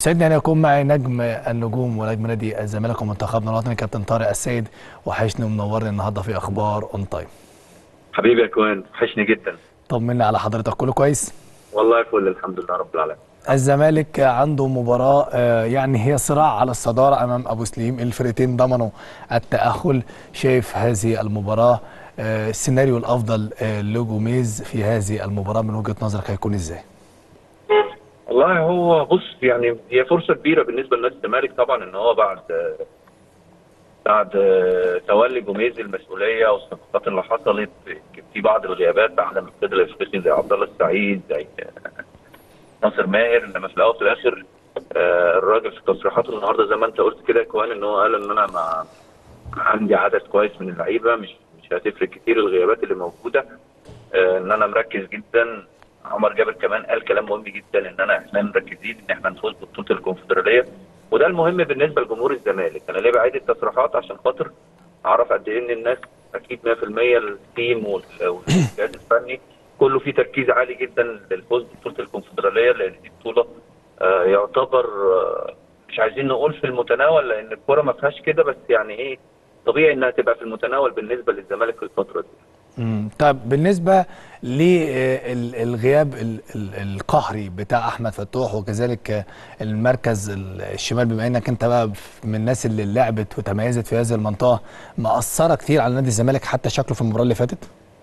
سعدني ان يكون معي نجم النجوم ونجم نادي الزمالك ومنتخبنا الوطني كابتن طارق السيد وحشني ومنورني النهارده في اخبار اون تايم حبيبي يا كوان وحشني جدا طمنا على حضرتك كله كويس والله فل الحمد لله رب العالمين الزمالك عنده مباراة آه، يعني هي صراع على الصدارة أمام أبو سليم الفرقتين ضمنوا التأهل شايف هذه المباراة آه، السيناريو الأفضل آه، لجوميز في هذه المباراة من وجهة نظرك هيكون إزاي؟ والله هو بص يعني هي فرصه كبيره بالنسبه لنادي الزمالك طبعا ان هو بعد بعد تولي جوميز المسؤوليه والصفقات اللي حصلت في بعض الغيابات بعد ما ابتدى الافريقي زي عبد الله السعيد زي ناصر ماهر انما في الاول وفي الاخر آه، الراجل في تصريحاته النهارده زي ما انت قلت كده يا كوان ان هو قال ان انا ما عندي عدد كويس من اللعيبه مش مش هتفرق كتير الغيابات اللي موجوده آه، ان انا مركز جدا عمر جابر كمان قال كلام مهم جدا ان انا احنا مركزين ان احنا نفوز ببطوله الكونفدراليه وده المهم بالنسبه لجمهور الزمالك انا ليه بعيد التصريحات عشان خاطر اعرف قد ايه ان الناس اكيد 100% التيم وال- والجهاز الفني كله فيه تركيز عالي جدا للفوز ببطوله الكونفدراليه لان دي بطوله آه، يعتبر آه، مش عايزين نقول في المتناول لان الكوره ما فيهاش كده بس يعني ايه طبيعي انها تبقى في المتناول بالنسبه للزمالك في الفتره دي مم. طب بالنسبة للغياب القهري بتاع أحمد فتوح وكذلك آه، المركز ال- الشمال بما إنك أنت بقى من الناس اللي لعبت وتميزت في هذه المنطقة مأثرة كتير على نادي الزمالك حتى شكله في المباراة اللي فاتت؟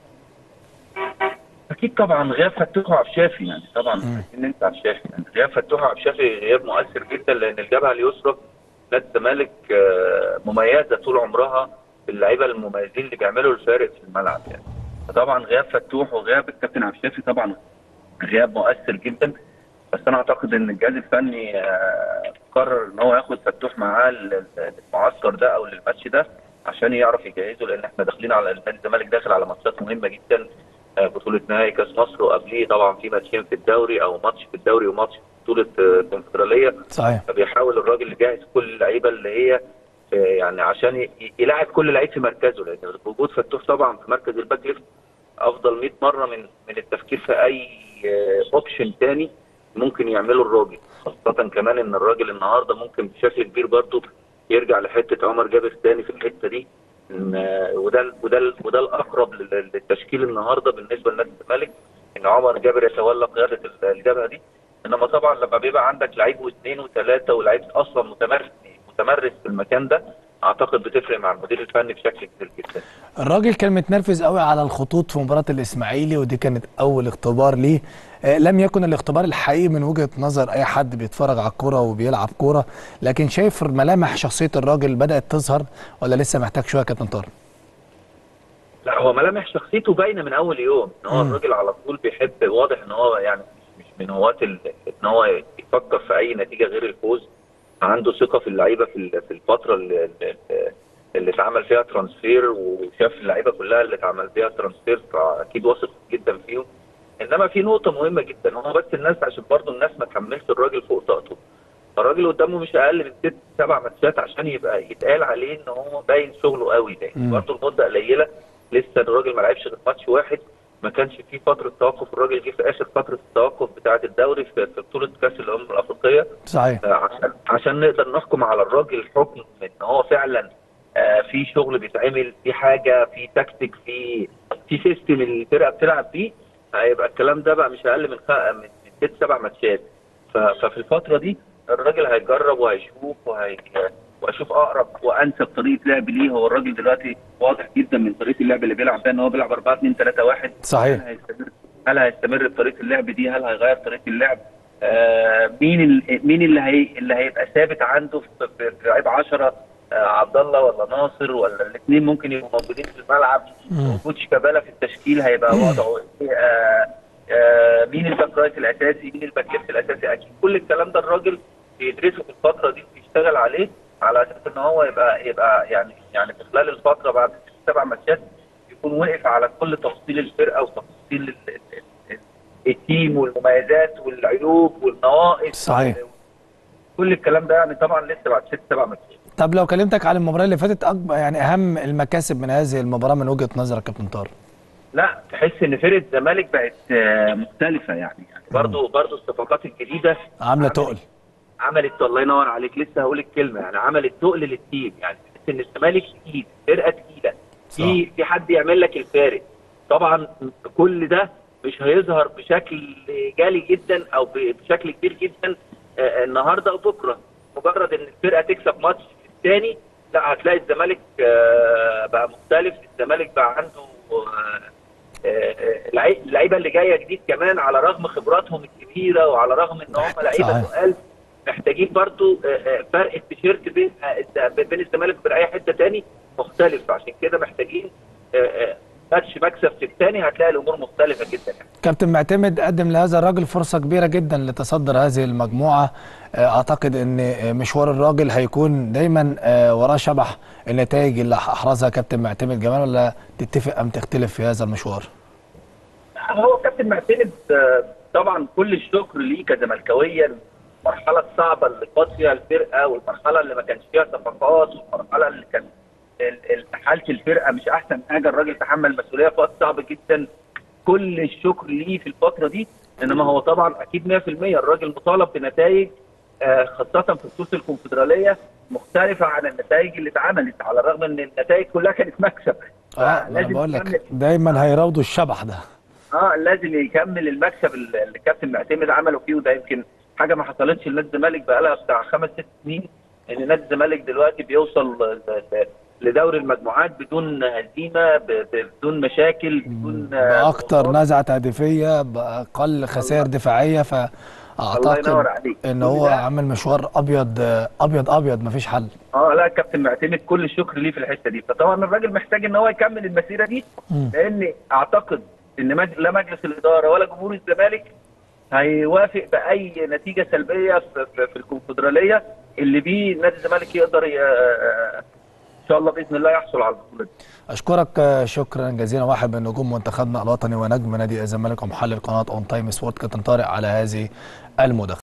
اكيد طبعا غياب فتوح وعبد الشافي يعني طبعا ان انت عبد الشافي يعني غياب فتوح وعبد الشافي غياب مؤثر جدا لان الجبهه اليسرى نادي الزمالك آه، مميزه طول عمرها باللعيبه المميزين اللي بيعملوا الفارق في الملعب يعني فطبعا غياب فتوح وغياب الكابتن عبد الشافي طبعا غياب مؤثر جدا بس انا اعتقد ان الجهاز الفني آه، قرر ان هو ياخد فتوح معاه لل- للمعسكر ده او للماتش ده عشان يعرف يجهزه لان احنا داخلين على نادي الزمالك داخل على ماتشات مهمه جدا آه، بطوله نهائي كاس مصر وقبليه طبعا في ماتشين في الدوري او ماتش في الدوري وماتش في بطوله آه، الكونفدراليه صحيح فبيحاول الراجل يجهز كل اللعيبه اللي هي آه، يعني عشان ي- يلاعب كل لعيب في مركزه لان وجود فتوح طبعا في مركز الباك ليفت افضل 100 مره من من التفكير في اي اوبشن تاني ممكن يعمله الراجل خاصه كمان ان الراجل النهارده ممكن بشكل كبير برضه يرجع لحته عمر جابر تاني في الحته دي إن آه، وده ال- وده ال- وده الاقرب لل- للتشكيل النهارده بالنسبه لنادي الزمالك ان عمر جابر يتولى قياده ال- الجبهه دي انما طبعا لما بيبقى عندك لعيب واثنين وثلاثه ولعيب اصلا متمرس متمرس في المكان ده اعتقد بتفرق مع المدير الفني بشكل كبير جدا الراجل كان متنرفز قوي على الخطوط في مباراة الإسماعيلي ودي كانت أول اختبار ليه آه، لم يكن الاختبار الحقيقي من وجهة نظر أي حد بيتفرج على الكورة وبيلعب كورة لكن شايف ملامح شخصية الراجل بدأت تظهر ولا لسه محتاج شوية يا كابتن طارق؟ لا هو ملامح شخصيته باينه من اول يوم ان هو مم. الراجل على طول بيحب واضح ان هو يعني مش مش من هواة ال- ان هو يفكر في اي نتيجه غير الفوز عنده ثقه في اللعيبه في ال- في الفتره اللي, اللي- اللي اتعمل فيها ترانسفير وشاف اللعيبه كلها اللي اتعمل فيها ترانسفير فاكيد واثق جدا فيهم انما في نقطه مهمه جدا هو بس الناس عشان برضه الناس ما تحملش الراجل فوق طاقته الراجل قدامه مش اقل من ست سبع ماتشات عشان يبقى يتقال عليه ان هو باين شغله قوي ده مم. برضه المده قليله لسه الراجل ما لعبش غير ماتش واحد ما كانش في فتره توقف الراجل جه في اخر فتره التوقف بتاعه الدوري في في بطوله كاس الامم الافريقيه صحيح آه، عشان عشان نقدر نحكم على الراجل حكم ان هو فعلا آه، في شغل بيتعمل في حاجه في تكتيك في في سيستم الفرقه بتلعب فيه هيبقى الكلام ده بقى مش اقل من خ- من من ست سبع ماتشات ف- ففي الفتره دي الراجل هيجرب وهيشوف وهي وهيشوف اقرب وانسب طريقه لعب ليه هو الراجل دلوقتي واضح جدا من طريقه اللعب اللي بيلعب بيها ان هو بيلعب 4 2 3 1 صحيح هل هيستمر هل هيستمر بطريقه اللعب دي هل هيغير طريقه اللعب آه مين ال... مين اللي هي... اللي هيبقى ثابت عنده في, في في لعيب 10 آه عبد الله ولا ناصر ولا الاثنين ممكن يبقوا موجودين في الملعب مم. وجود شيكابالا في التشكيل هيبقى وضعه ايه آه آه مين الباك رايت الاساسي مين الباك ليفت الاساسي اكيد كل الكلام ده الراجل بيدرسه في الفتره دي وبيشتغل عليه على اساس ان هو يبقى يبقى يعني يعني في خلال الفتره بعد ست سبع ماتشات يكون وقف على كل تفصيل الفرقه وتفصيل ال- ال- ال- التيم والمميزات والعيوب والنواقص صحيح. كل الكلام ده يعني طبعا لسه بعد ست سبع ماتشات طب لو كلمتك عن المباراة اللي فاتت أكبر يعني أهم المكاسب من هذه المباراة من وجهة نظرك يا كابتن طارق لا تحس ان فرقه الزمالك بقت آه، مختلفه يعني يعني برضه برضه الصفقات الجديده عاملة تقل عملت الله ينور عليك لسه هقول الكلمه يعني عملت تقل للتيم يعني تحس ان الزمالك تقيل فرقه تقيله في في حد يعمل لك الفارق طبعا كل ده مش هيظهر بشكل جالي جدا او ب- بشكل كبير جدا آه، النهارده وبكره مجرد ان الفرقه تكسب ماتش الثاني لا هتلاقي الزمالك آه، بقى مختلف الزمالك بقى عنده آه، آه، اللعي- اللعيبه اللي جايه جديد كمان على رغم خبراتهم الكبيره وعلى رغم ان هم لعيبه صحيح. تقال محتاجين برضو آه، آه، فرق التيشيرت بين آه، بين الزمالك وبين اي حته تاني مختلف عشان كده محتاجين آه، آه، ماتش مكسب في الثاني هتلاقي الامور مختلفه جدا يعني. كابتن معتمد قدم لهذا الراجل فرصة كبيرة جدا لتصدر هذه المجموعة آه، أعتقد أن آه، مشوار الراجل هيكون دايما آه، وراه شبح النتائج اللي أحرزها كابتن معتمد جمال ولا تتفق أم تختلف في هذا المشوار؟ هو كابتن معتمد آه، طبعا كل الشكر ليه كزملكاويا المرحله الصعبه اللي فاض فيها الفرقه والمرحله اللي ما كانش فيها صفقات والمرحله اللي كان ال- ال- حاله الفرقه مش احسن حاجه الراجل تحمل مسؤوليه في وقت صعب جدا كل الشكر ليه في الفتره دي انما هو طبعا اكيد 100% الراجل مطالب بنتائج آه، خاصه في بطوله الكونفدراليه مختلفه عن النتائج اللي اتعملت على الرغم ان النتائج كلها كانت مكسب اه ما انا فلازم بقول يكمل- لك دايما هيراودوا الشبح ده اه لازم يكمل المكسب اللي اللي الكابتن معتمد عمله فيه وده يمكن حاجه ما حصلتش لنادي الزمالك بقالها بتاع خمس ست سنين ان نادي الزمالك دلوقتي بيوصل ل- ل- لدوري المجموعات بدون هزيمه ب- ب- بدون مشاكل بدون آه، بأكتر ضغوطات. نزعة هدفية بأقل خسائر دفاعية الله فأعتقد ينور عليك إن كل هو ده- عامل مشوار أبيض آه، أبيض أبيض مفيش حل اه لا الكابتن معتمد كل الشكر ليه في الحته دي فطبعا الراجل محتاج ان هو يكمل المسيره دي مم. لان اعتقد ان مج... لا مجلس الاداره ولا جمهور الزمالك هيوافق باي نتيجه سلبيه في, في, في الكونفدراليه اللي بيه نادي الزمالك يقدر ي... ان شاء الله باذن الله يحصل على البطوله دي أشكرك آه، شكرا جزيلا واحد من نجوم منتخبنا الوطني ونجم نادي الزمالك ومحلل قناة أون تايم سبورت كابتن طارق على هذه المداخلة